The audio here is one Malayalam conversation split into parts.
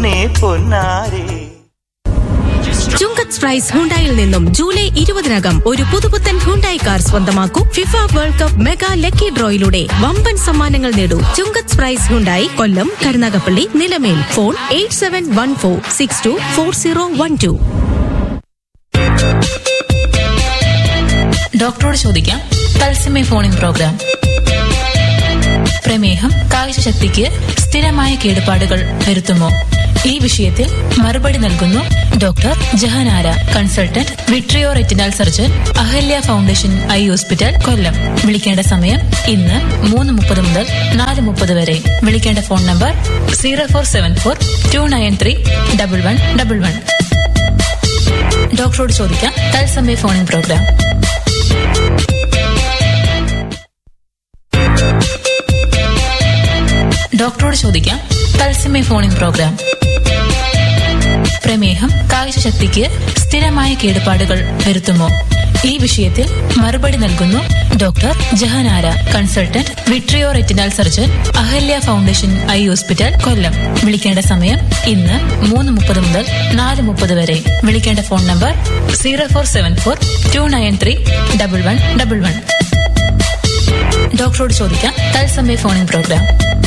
പൊന്നേ പൊന്നാരേ ചുങ്കത്ത് സ്പ്രൈസ് ഹുണ്ടായിൽ നിന്നും ജൂലൈ ഇരുപതിനകം ഒരു പുതുപുത്തൻ ഹുണ്ടായി കാർ സ്വന്തമാക്കൂ FIFA world cup mega lucky ഡ്രോയിലൂടെ വമ്പൻ സമ്മാനങ്ങൾ നേടൂ ചുങ്കത്ത് സ്പ്രൈസ് Hyundai Kollam Karunagappally Nilamel phone eight seven one four six two four zero one two ഡോക്ടറോട് ചോദിക്കാം തത്സമയ ഫോണിംഗ് പ്രോഗ്രാം പ്രമേഹം കാഴ്ചശക്തിക്ക് സ്ഥിരമായ കേടുപാടുകൾ വരുത്തുമോ ഈ വിഷയത്തിൽ മറുപടി നൽകുന്നു doctor Jahanara consultant vitreo retinal surgeon Ahalya foundation eye hospital Kollam വിളിക്കേണ്ട സമയം ഇന്ന് മൂന്ന് മുപ്പത് മുതൽ നാല് മുപ്പത് വരെ വിളിക്കേണ്ട phone number zero four seven four two nine three double one double one ഡോക്ടറോട് ചോദിക്കാം തത്സമയ ഫോണിംഗ് പ്രോഗ്രാം ഡോക്ടറോട് ചോദിക്കാം തത്സമയ ഫോണിംഗ് പ്രോഗ്രാം പ്രമേഹം കാഴ്ചശക്തിക്ക് സ്ഥിരമായ കേടുപാടുകൾ വരുത്തുമോ ഈ വിഷയത്തിൽ മറുപടി നൽകുന്നു doctor Jahanara consultant vitreo retinal surgeon Ahalya foundation eye hospital Kollam വിളിക്കേണ്ട സമയം ഇന്ന് മൂന്ന് മുപ്പത് മുതൽ നാല് മുപ്പത് വരെ വിളിക്കേണ്ട phone number zero four seven four two nine three double one double one ഡോക്ടറോട് ചോദിക്കാം തത്സമയ ഫോണിംഗ് പ്രോഗ്രാം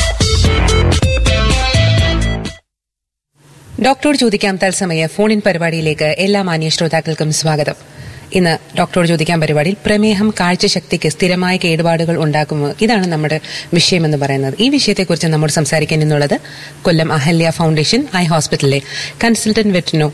ഡോക്ടറോട് ചോദിക്കാം തത്സമയ ഫോൺ ഇൻ പരിപാടിയിലേക്ക് എല്ലാ മാന്യ ശ്രോതാക്കൾക്കും സ്വാഗതം ഇന്ന് ഡോക്ടറോട് ചോദിക്കാൻ പരിപാടിയിൽ പ്രമേഹം കാഴ്ചശക്തിക്ക് സ്ഥിരമായ കേടുപാടുകൾ ഉണ്ടാക്കുമോ ഇതാണ് നമ്മുടെ വിഷയമെന്ന് പറയുന്നത് ഈ വിഷയത്തെക്കുറിച്ച് നമ്മോട് സംസാരിക്കാൻ എന്നുള്ളത് കൊല്ലം അഹല്യ ഫൗണ്ടേഷൻ ഐ ഹോസ്പിറ്റലിലെ consultant vitreo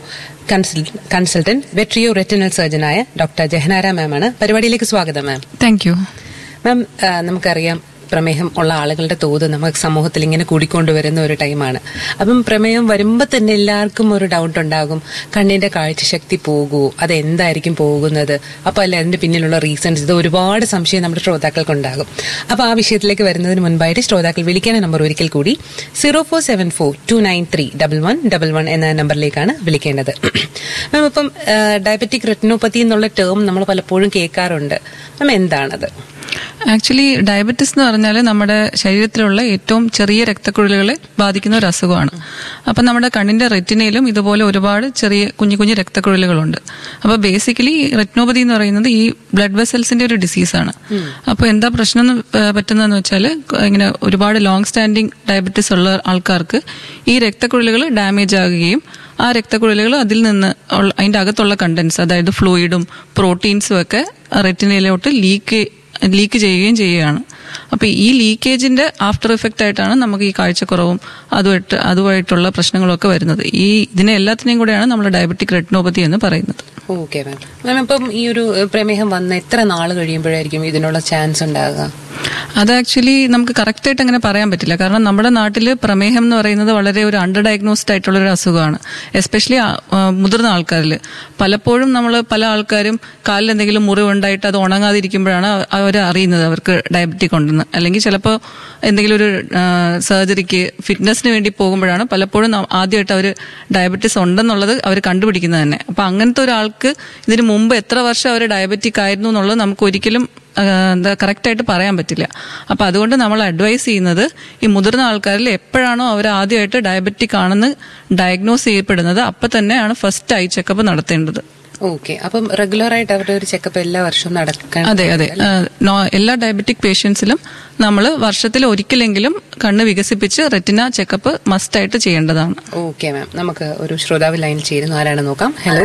consultant vitreo retinal സർജനായ ഡോക്ടർ ജഹനാര മാം ആണ് പരിപാടിയിലേക്ക് സ്വാഗതം മാം താങ്ക് യു മാം ആ, നമുക്കറിയാം പ്രമേഹം ഉള്ള ആളുകളുടെ തോത് നമുക്ക് സമൂഹത്തിൽ ഇങ്ങനെ കൂടിക്കൊണ്ടുവരുന്ന ഒരു ടൈമാണ് അപ്പം പ്രമേയം വരുമ്പോൾ തന്നെ എല്ലാവർക്കും ഒരു ഡൗട്ട് ഉണ്ടാകും കണ്ണിന്റെ കാഴ്ചശക്തി പോകുമോ അത് എന്തായിരിക്കും പോകുന്നത് അപ്പൊ അല്ലെ അതിന്റെ പിന്നിലുള്ള റീസൺസ് ഇത് ഒരുപാട് സംശയം നമ്മുടെ ശ്രോതാക്കൾക്ക് ഉണ്ടാകും അപ്പൊ ആ വിഷയത്തിലേക്ക് വരുന്നതിന് മുൻപായിട്ട് ശ്രോതാക്കൾ വിളിക്കേണ്ട നമ്പർ ഒരിക്കൽ കൂടി zero four seven four two nine three double one double one എന്ന നമ്പറിലേക്കാണ് വിളിക്കേണ്ടത് മാം ഇപ്പം ഡയബറ്റിക് റെറ്റിനോപ്പതി എന്നുള്ള ടേം നമ്മൾ പലപ്പോഴും കേൾക്കാറുണ്ട് മാം എന്താണത് ആക്ച്വലി ഡയബറ്റിസ് എന്ന് പറഞ്ഞാൽ നമ്മുടെ ശരീരത്തിലുള്ള ഏറ്റവും ചെറിയ രക്തക്കുഴലുകളെ ബാധിക്കുന്ന ഒരു അസുഖമാണ് അപ്പം നമ്മുടെ കണ്ണിന്റെ റെറ്റിനയിലും ഇതുപോലെ ഒരുപാട് ചെറിയ കുഞ്ഞു കുഞ്ഞു രക്തക്കുഴലുകളുണ്ട് അപ്പോൾ ബേസിക്കലി റെറ്റിനോപ്പതി എന്ന് പറയുന്നത് ഈ ബ്ലഡ് വെസൽസിന്റെ ഒരു ഡിസീസാണ് അപ്പോൾ എന്താ പ്രശ്നം എന്ന്, ഏഹ്, പറ്റുന്നതെന്ന് വെച്ചാൽ ഇങ്ങനെ ഒരുപാട് ലോങ് സ്റ്റാൻഡിങ് ഡയബറ്റിസ് ഉള്ള ആൾക്കാർക്ക് ഈ രക്തക്കുഴലുകൾ ഡാമേജ് ആകുകയും ആ രക്തക്കുഴലുകൾ അതിൽ നിന്ന് ഉള്ള- അതിന്റെ അകത്തുള്ള കണ്ടൻസ് അതായത് ഫ്ലൂയിഡും പ്രോട്ടീൻസും ഒക്കെ റെറ്റിനയിലോട്ട് ലീക്ക് ലീക്ക് ചെയ്യുകയും ചെയ്യുകയാണ് അപ്പൊ ഈ ലീക്കേജിന്റെ ആഫ്റ്റർ എഫക്റ്റ് ആയിട്ടാണ് നമുക്ക് ഈ കാഴ്ചക്കുറവും അതുമായിട്ട് അതുമായിട്ടുള്ള പ്രശ്നങ്ങളൊക്കെ വരുന്നത് ഈ ഇതിനെ എല്ലാത്തിനെയും കൂടെയാണ് നമ്മൾ ഡയബറ്റിക് റെറ്റിനോപ്പതി എന്ന് പറയുന്നത് ഓക്കെ മാം മാം ഇപ്പം ഈ ഒരു ഏഹ്, പ്രമേഹം വന്ന് എത്ര നാൾ കഴിയുമ്പോഴായിരിക്കും ഇതിനുള്ള ചാൻസ് ഉണ്ടാകുക അത് ആക്ച്വലി നമുക്ക് കറക്റ്റ് ആയിട്ട് അങ്ങനെ പറയാൻ പറ്റില്ല കാരണം നമ്മുടെ നാട്ടിൽ പ്രമേഹം എന്ന് പറയുന്നത് വളരെ ഒരു അണ്ടർ ഡയഗ്നോസ്ഡ് ആയിട്ടുള്ള ഒരു അസുഖമാണ് എസ്പെഷ്യലി മുതിർന്ന ആൾക്കാരിൽ പലപ്പോഴും നമ്മൾ പല ആൾക്കാരും കാലിൽ എന്തെങ്കിലും മുറിവുണ്ടായിട്ട് അത് ഉണങ്ങാതിരിക്കുമ്പോഴാണ് അവർ അറിയുന്നത് അവർക്ക് ഡയബറ്റിക് ഉണ്ടെന്ന് അല്ലെങ്കിൽ ചിലപ്പോൾ എന്തെങ്കിലും ഒരു സർജറിക്ക് ഫിറ്റ്നസിന് വേണ്ടി പോകുമ്പോഴാണ് പലപ്പോഴും ന- ആദ്യമായിട്ട് അവർ ഡയബറ്റിസ് ഉണ്ടെന്നുള്ളത് അവർ കണ്ടുപിടിക്കുന്നത് തന്നെ അപ്പൊ അങ്ങനത്തെ ഒരാൾക്ക് ഇതിന് മുമ്പ് എത്ര വർഷം അവർ ഡയബറ്റിക് ആയിരുന്നു എന്നുള്ളത് നമുക്ക് ഒരിക്കലും ആ, എന്താ കറക്റ്റ് ആയിട്ട് പറയാൻ പറ്റില്ല അപ്പൊ അതുകൊണ്ട് നമ്മൾ അഡ്വൈസ് ചെയ്യുന്നത് ഈ മുതിർന്ന ആൾക്കാരിൽ എപ്പോഴാണോ അവർ ആദ്യമായിട്ട് ഡയബറ്റിക് ആണെന്ന് ഡയഗ്നോസ് ചെയ്യപ്പെടുന്നത് അപ്പൊ തന്നെയാണ് ഫസ്റ്റ് ഐ ചെക്കപ്പ് നടത്തേണ്ടത് ഓക്കെ അപ്പം റെഗുലർ ആയിട്ട് അവരുടെ ഒരു ചെക്കപ്പ് എല്ലാ വർഷവും നടക്കാൻ അതെ അതെ ആ, നോ- എല്ലാ ഡയബറ്റിക് പേഷ്യൻസിലും നമ്മൾ വർഷത്തിൽ ഒരിക്കലെങ്കിലും കണ്ണ് വികസിപ്പിച്ച് റെറ്റിന ചെക്കപ്പ് മസ്റ്റായിട്ട് ചെയ്യേണ്ടതാണ് ഓക്കെ മാം നമുക്ക് ഒരു ശ്രോതാവ് ലൈനിൽ ചേരുന്നു ആരാണ് നോക്കാം ഹലോ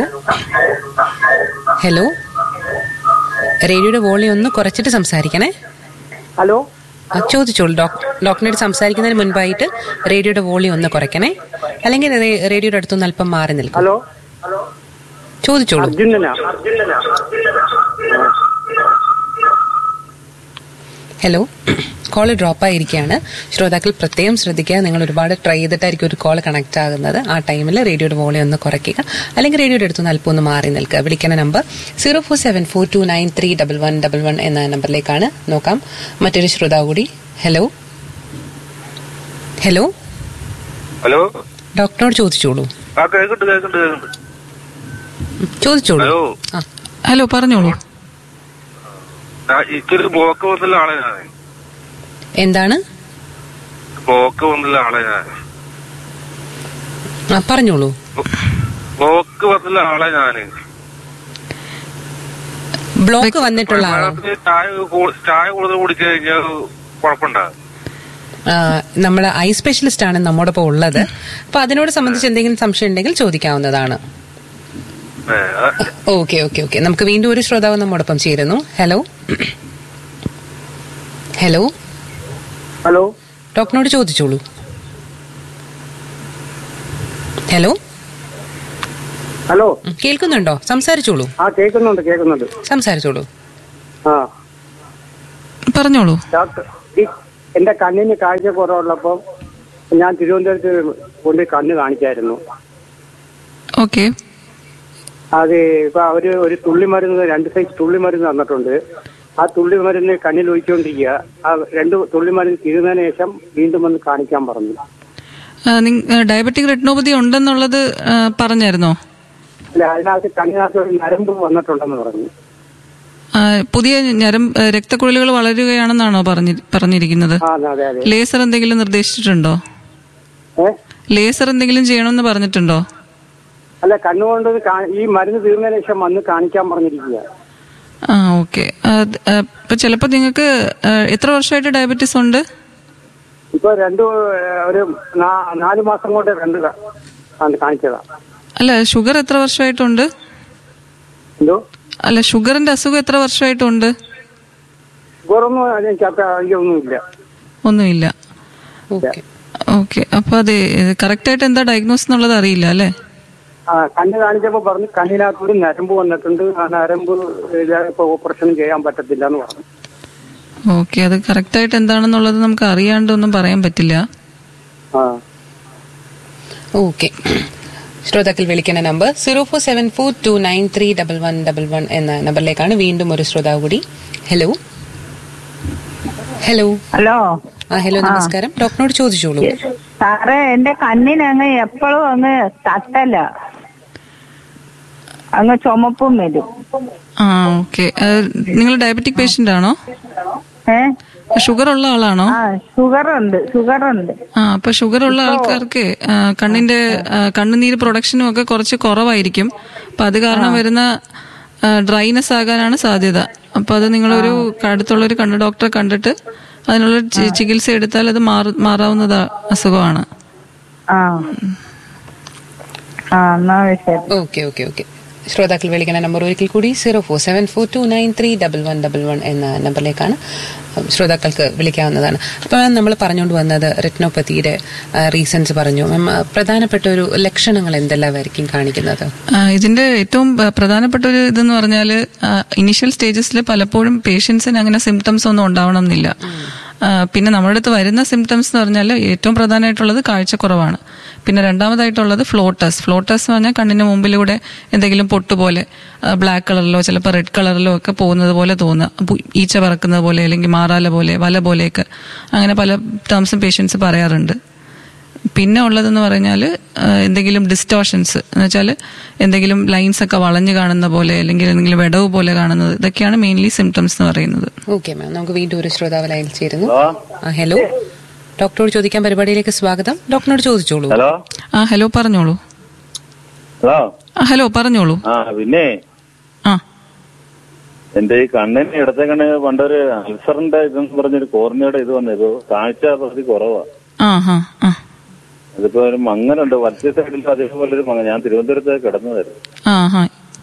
ഹലോ റേഡിയോയുടെ വോളിയം ഒന്ന് കുറച്ചിട്ട് സംസാരിക്കണേ ഹലോ ആ, ചോദിച്ചോളൂ ഡോക്- ഡോക്ടറിനോട് സംസാരിക്കുന്നതിന് മുൻപായിട്ട് റേഡിയോയുടെ വോളിയം ഒന്ന് കുറയ്ക്കണേ അല്ലെങ്കിൽ റേ- റേഡിയോയുടെ അടുത്തൊന്ന് അല്പം മാറി നിൽക്കും ഹലോ ചോദിച്ചോളൂ അർജുനനാ ഹലോ കോൾ ഡ്രോപ്പ് ആയിരിക്കുകയാണ് ശ്രോതാക്കൾ പ്രത്യേകം ശ്രദ്ധിക്കുക നിങ്ങൾ ഒരുപാട് ട്രൈ ചെയ്തിട്ടായിരിക്കും ഒരു കോൾ കണക്ട് ആകുന്നത് ആ ടൈമിൽ റേഡിയോയുടെ വോളിയം ഒന്ന് കുറയ്ക്കുക അല്ലെങ്കിൽ റേഡിയോയുടെ അടുത്തുനിന്ന് അല്പം ഒന്ന് മാറി നിൽക്കുക വിളിക്കുന്ന number zero four seven four two nine three double one double one എന്ന നമ്പറിലേക്കാണ് നോക്കാം മറ്റൊരു ശ്രോതാവ് കൂടി ഹലോ ഹലോ ഹലോ ഡോക്ടറോട് ചോദിച്ചോളൂ ആ കേൾക്കുന്നുണ്ട് കേൾക്കുന്നുണ്ട് കേൾക്കുന്നുണ്ട് ചോദിച്ചോളൂ ഹലോ ആ ഹലോ പറഞ്ഞോളൂ ഞാൻ എനിക്കൊരു ബ്ലോക്ക് വന്നുള്ള ആളെ ഞാൻ എന്താണ് ബ്ലോക്ക് വന്നുള്ള ആളെ ഞാൻ ആ പറഞ്ഞോളൂ ബ്ലോക്ക് വന്നില്ല ആളെ ഞാന് ബ്ലോക്ക് വന്നിട്ടുള്ള ആളോ മരണത്തിന് ചായ കൂ- ചായ കൂടുതൽ കുടിച്ചു കഴിഞ്ഞാൽ കുഴപ്പമുണ്ടാകും നമ്മൾ ഐ സ്പെഷ്യലിസ്റ്റ് ആണ് നമ്മോടൊപ്പം ഉള്ളത് അപ്പൊ അതിനോട് സംബന്ധിച്ച് എന്തെങ്കിലും സംശയം ഉണ്ടെങ്കിൽ ചോദിക്കാവുന്നതാണ് ഏ, ആ, ഓക്കെ ഓക്കെ ഓക്കെ നമുക്ക് വീണ്ടും ഒരു ശ്രോതാവ് നമ്മോടൊപ്പം ചേരുന്നു ഹലോ ഹലോ ഹലോ ഡോക്ടറിനോട് ചോദിച്ചോളൂ ഹലോ ഹലോ ഉം, കേൾക്കുന്നുണ്ടോ സംസാരിച്ചോളൂ ആ കേൾക്കുന്നുണ്ട് കേൾക്കുന്നുണ്ട് സംസാരിച്ചോളൂ ആ പറഞ്ഞോളൂ ഡോക്ടർ ഈ എന്റെ കണ്ണിന് കാഴ്ച കുറവുള്ളപ്പോ ഞാൻ തിരുവനന്തപുരത്ത് കൊണ്ട് കണ്ണ് കാണിച്ചായിരുന്നു ഓക്കെ അത് ഇപ്പൊ അവര് ഒരു തുള്ളി മരുന്ന് രണ്ട് സൈസ് തുള്ളി മരുന്ന് തന്നിട്ടുണ്ട് ആ തുള്ളി മരുന്ന് കണ്ണിൽ ഒഴിച്ചുകൊണ്ടിരിക്കുക ആ രണ്ട് തുള്ളി മരുന്ന് തീരുന്നതിന് ശേഷം വീണ്ടും വന്ന് കാണിക്കാൻ പറഞ്ഞു ഡയബറ്റിക് റെറ്റിനോപ്പതി ഉണ്ടെന്നുള്ളത് ആ, പറഞ്ഞായിരുന്നോ അല്ല അതിനകത്ത് കണ്ണിനകത്ത് ഒരു നരമ്പ് വന്നിട്ടുണ്ടെന്ന് പറഞ്ഞു ആ, പുതിയ ഞരം രക്തക്കുഴലുകൾ വളരുകയാണെന്നാണോ പറഞ്ഞി പറഞ്ഞിരിക്കുന്നത് ആ അതെ അതെ ലേസർ എന്തെങ്കിലും നിർദ്ദേശിച്ചിട്ടുണ്ടോ ഏ ലേസർ എന്തെങ്കിലും ചെയ്യണമെന്ന് പറഞ്ഞിട്ടുണ്ടോ അല്ല കണ്ണുകൊണ്ട് കാ- ഈ മരുന്ന് തീർന്നതിന് ശേഷം വന്ന് കാണിക്കാൻ പറഞ്ഞിരിക്കുക ആ ഓക്കെ ഇപ്പൊ ചിലപ്പോൾ നിങ്ങൾക്ക് ആ, എത്ര വർഷമായിട്ട് ഡയബറ്റീസ് ഉണ്ട് ഇപ്പൊ രണ്ടു ഏഹ്, ഒരു നാ- നാല് മാസം കൊണ്ട് രണ്ട് ക- ആണ് കാണിച്ചതാ അല്ല ഷുഗർ എത്ര വർഷമായിട്ടുണ്ട് എന്തോ അല്ല ഷുഗറിന്റെ അസുഖം എത്ര വർഷമായിട്ടുണ്ട് വേറൊന്നും എനിക്ക് അത്ര അറിയൊന്നുമില്ല ഒന്നുമില്ല ഓക്കെ ഓക്കെ അപ്പൊ അത് കറക്റ്റ് ആയിട്ട് എന്താ ഡയഗ്നോസ് എന്നുള്ളത് അറിയില്ല അല്ലേ ആ കണ്ണ് കാണിച്ചപ്പോ പറഞ്ഞു കണ്ണിനകത്ത് ഒരു നരമ്പ് വന്നിട്ടുണ്ട് ആ നരമ്പ് ഇല്ലാതെ ഇപ്പൊ ഓപ്പറേഷൻ ചെയ്യാൻ പറ്റത്തില്ല എന്ന് പറഞ്ഞു ഓക്കെ അത് കറക്റ്റ് ആയിട്ട് എന്താണെന്നുള്ളത് നമുക്ക് അറിയാണ്ടൊന്നും പറയാൻ പറ്റില്ല ആ ഓക്കെ ശ്രോതാക്കൾ വിളിക്കുന്ന number zero four seven four two nine three double one double one എന്ന നമ്പറിലേക്കാണ് വീണ്ടും ഒരു ശ്രോതാവ് കൂടി ഹലോ ഹലോ ഹലോ ആ ഹലോ നമസ്കാരം ഡോക്ടറിനോട് ചോദിച്ചോളൂ സാറേ എന്റെ കണ്ണിനങ്ങ് എപ്പോഴും അങ്ങ് തട്ടല അങ്ങ് ചുമപ്പും വരും ആ ഓക്കെ നിങ്ങൾ ഡയബറ്റിക് പേഷ്യന്റ് ആണോ ഏ ഷുഗർ ഉള്ള ആളാണോ ആ ഷുഗർ ഉണ്ട് ഷുഗർ ഉണ്ട് ആ അപ്പൊ ഷുഗർ ഉള്ള ആൾക്കാർക്ക് ആ, കണ്ണിന്റെ ആ, കണ്ണുനീര് പ്രൊഡക്ഷനും ഒക്കെ കുറച്ച് കുറവായിരിക്കും അപ്പൊ അത് കാരണം വരുന്ന ഡ്രൈനെസ് ആകാനാണ് സാധ്യത അപ്പൊ അത് നിങ്ങളൊരു അടുത്തുള്ള ഒരു കണ്ണ് ഡോക്ടറെ കണ്ടിട്ട് അതിനുള്ള ചി- ചികിത്സ എടുത്താൽ അത് മാറ- മാറാവുന്ന അസുഖമാണ് ആ ആ എന്നാ ശരി ഓക്കെ ഓക്കെ ഓക്കെ ശ്രോതാക്കൾ വിളിക്കുന്ന നമ്പർ ഒരിക്കൽ കൂടി zero four seven four two nine three double one double one എന്ന നമ്പറിലേക്കാണ് ശ്രോതാക്കൾക്ക് വിളിക്കാവുന്നതാണ് അപ്പോൾ നമ്മൾ പറഞ്ഞുകൊണ്ട് വന്നത് റെറ്റിനോപ്പതിയുടെ റീസൺസ് പറഞ്ഞു മാം ആ, പ്രധാനപ്പെട്ട ഒരു ലക്ഷണങ്ങൾ എന്തെല്ലാമായിരിക്കും കാണിക്കുന്നത് ആ, ഇതിന്റെ ഏറ്റവും പ- പ്രധാനപ്പെട്ട ഒരു ഇതെന്ന് പറഞ്ഞാൽ ഇനിഷ്യൽ സ്റ്റേജസിൽ പലപ്പോഴും പേഷ്യൻസിന് അങ്ങനെ സിംറ്റംസ് ഒന്നും ഉണ്ടാവണം എന്നില്ല ആ, പിന്നെ നമ്മുടെ അടുത്ത് വരുന്ന സിംറ്റംസ് എന്ന് പറഞ്ഞാൽ ഏറ്റവും പ്രധാനമായിട്ടുള്ളത് കാഴ്ചക്കുറവാണ് പിന്നെ രണ്ടാമതായിട്ടുള്ളത് ഫ്ലോട്ടസ് ഫ്ലോട്ടസ് എന്ന് പറഞ്ഞാൽ കണ്ണിന് മുമ്പിലൂടെ എന്തെങ്കിലും പൊട്ടുപോലെ ബ്ലാക്ക് കളറിലോ ചിലപ്പോൾ റെഡ് കളറിലോ ഒക്കെ പോകുന്നത് പോലെ തോന്നുക പു- ഈച്ച പറക്കുന്നത് പോലെ അല്ലെങ്കിൽ മാറാല പോലെ വല പോലെയൊക്കെ അങ്ങനെ പല ടേംസും പേഷ്യൻസ് പറയാറുണ്ട് പിന്നെ ഉള്ളതെന്ന് പറഞ്ഞാൽ എന്തെങ്കിലും ഡിസ്റ്റോഷൻസ് എന്ന് വെച്ചാൽ എന്തെങ്കിലും ലൈൻസ് ഒക്കെ വളഞ്ഞു കാണുന്ന പോലെ അല്ലെങ്കിൽ എന്തെങ്കിലും വിടവ് പോലെ കാണുന്നത് ഇതൊക്കെയാണ് മെയിൻലി സിംറ്റംസ് എന്ന് പറയുന്നത് ഓക്കെ മാം നമുക്ക് വീണ്ടും ഒരു ശ്രോതാവ് ലൈനിൽ ചേരുന്നു ആ ഹലോ ഡോക്ടറോട് ചോദിക്കാൻ പരിപാടിയിലേക്ക് സ്വാഗതം ഡോക്ടറിനോട് ചോദിച്ചോളൂ ഹലോ ആ ഹലോ പറഞ്ഞോളൂ ഹലോ ആ ഹലോ പറഞ്ഞോളൂ ആ പിന്നെ ആ എന്റെ ഈ കണ്ണിന് ഇടത്തെ കണ്ണ് പണ്ടൊരു അൾസറിന്റെ ഇതെന്ന് പറഞ്ഞൊരു കോർണിയുടെ ഇത് വന്നു ഇത് കാഴ്ച പകുതി കുറവാ ആ ഹാ ആ അതിപ്പോ ഒരു മങ്ങലുണ്ട് വലത്തെ സൈഡിൽ അതേപോലെ ഒരു മങ്ങ ഞാൻ തിരുവനന്തപുരത്ത് കിടന്നതായിരുന്നു ആ ഹാ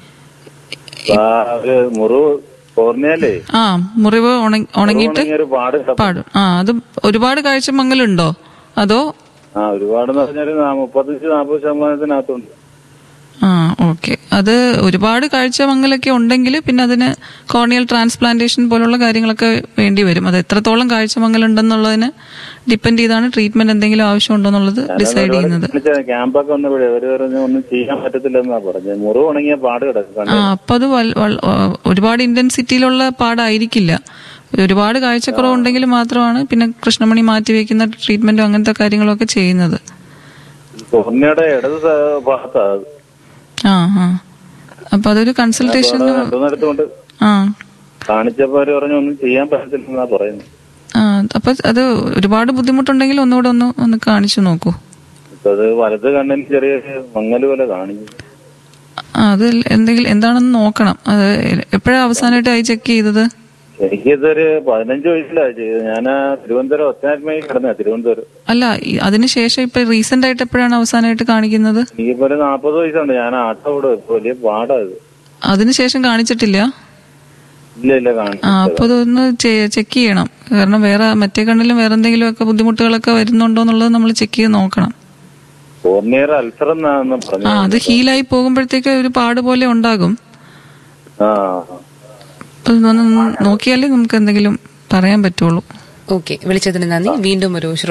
അപ്പൊ ആ ഒരു മുറിവ് കോർണിയല്ലേ ആ മുറിവ് ഉണങ്ങി- ഉണങ്ങിയിട്ട് ഉണങ്ങിയ ഒരു പാട് കിടപ്പുണ്ട്. പാടും ആ അത് ഒരുപാട് കാഴ്ചമങ്ങലുണ്ടോ അതോ ആ ഒരുപാടെന്ന് പറഞ്ഞാല് നാ- മുപ്പത്തഞ്ച് നാൽപ്പത് ശതമാനത്തിനകത്തുണ്ട് ആ ഓക്കെ അത് ഒരുപാട് കാഴ്ചമങ്ങലൊക്കെ ഉണ്ടെങ്കിൽ പിന്നെ അതിന് കോർണിയൽ ട്രാൻസ്പ്ലാന്റേഷൻ പോലുള്ള കാര്യങ്ങളൊക്കെ വേണ്ടി വരും അത് എത്രത്തോളം കാഴ്ചമങ്ങലുണ്ടെന്നുള്ളതിന് ഡിപ്പെൻഡ് ചെയ്താണ് ട്രീറ്റ്മെന്റ് എന്തെങ്കിലും ആവശ്യമുണ്ടോ എന്നുള്ളത് ഡിസൈഡ് ചെയ്യുന്നത് ക്യാമ്പൊക്കെ വന്നപ്പോഴേ അവര് പറഞ്ഞു ഒന്നും ചെയ്യാൻ പറ്റത്തില്ലെന്നാ പറഞ്ഞത് മുറിവ് ഉണങ്ങിയ പാട് കിടക്കും ആ കണ്ണിന്. അപ്പൊ അത് വൽ- വൽ- ആ, ഒരുപാട് ഇന്റൻസിറ്റിയിലുള്ള പാടായിരിക്കില്ല ഒരുപാട് കാഴ്ചക്കുറവുണ്ടെങ്കിൽ മാത്രമാണ് പിന്നെ കൃഷ്ണമണി മാറ്റിവെക്കുന്ന ട്രീറ്റ്മെന്റും അങ്ങനത്തെ കാര്യങ്ങളൊക്കെ ചെയ്യുന്നത് കോർണിയയുടെ ഇടത് സ- ഭാഗത്താ അത്. ആ ആ അപ്പൊ അതൊരു കൺസൾട്ടേഷൻ അവിടെ രണ്ടുന്നിടത്തുകൊണ്ട് ആ കാണിച്ചപ്പോ അവര് പറഞ്ഞു ഒന്നും ചെയ്യാൻ പറ്റത്തില്ലെന്നാ പറയുന്നത് ആ അപ്പൊ അത് ഒരുപാട് ബുദ്ധിമുട്ടുണ്ടെങ്കിൽ ഒന്നുകൂടെ ഒന്ന് ഒന്ന് കാണിച്ചു നോക്കൂ അത് വലത് കണ്ണിന് ചെറിയ മങ്ങല് പോലെ കാണിക്കും ആ, അത് എന്തെങ്കിലും എന്താണെന്ന് നോക്കണം അത് എപ്പോഴാണ് അവസാനമായിട്ട് ഐ ചെക്ക് ചെയ്തത് എനിക്കിതൊരു പതിനഞ്ച് വയസ്സിലാണ് ചെയ്തത് ഞാൻ തിരുവനന്തപുരം ഒറ്റനാത്മയിൽ കിടന്ന തിരുവനന്തപുരം അല്ല ഈ- അതിനുശേഷം ഇപ്പൊ റീസെന്റ് ആയിട്ട് എപ്പോഴാണ് അവസാനമായിട്ട് കാണിക്കുന്നത് എനിക്കിപ്പോ ഒരു നാപ്പത് വയസ്സുണ്ട് ഞാൻ ആട്ടോ വിടും ഇപ്പൊ വലിയ പാടാ ഇത് അതിനുശേഷം കാണിച്ചിട്ടില്ല ഇല്ല ഇല്ല ആ കാണിച്ചു അപ്പൊ അതൊന്ന് ചെക്ക് ചെയ്യണം കാരണം വേറെ മറ്റേ കണ്ണിലും വേറെ എന്തെങ്കിലും ഒക്കെ ബുദ്ധിമുട്ടുകളൊക്കെ വരുന്നുണ്ടോ എന്നുള്ളത് നമ്മൾ ചെക്ക് ചെയ്ത് നോക്കണം കോർണിയർ അൾസർ എന്നാന്ന് ആ പറഞ്ഞു അത് ഹീലായി പോകുമ്പോഴത്തേക്ക് ഒരു പാട് പോലെ ഉണ്ടാകും ആ അപ്പൊ ഇതൊന്ന് നോക്കിയാലേ നമുക്ക് എന്തെങ്കിലും പറയാൻ പറ്റുള്ളൂ ഓക്കെ വിളിച്ചതിന് നന്ദി വീണ്ടും ഒരു ശ്രോതാവ്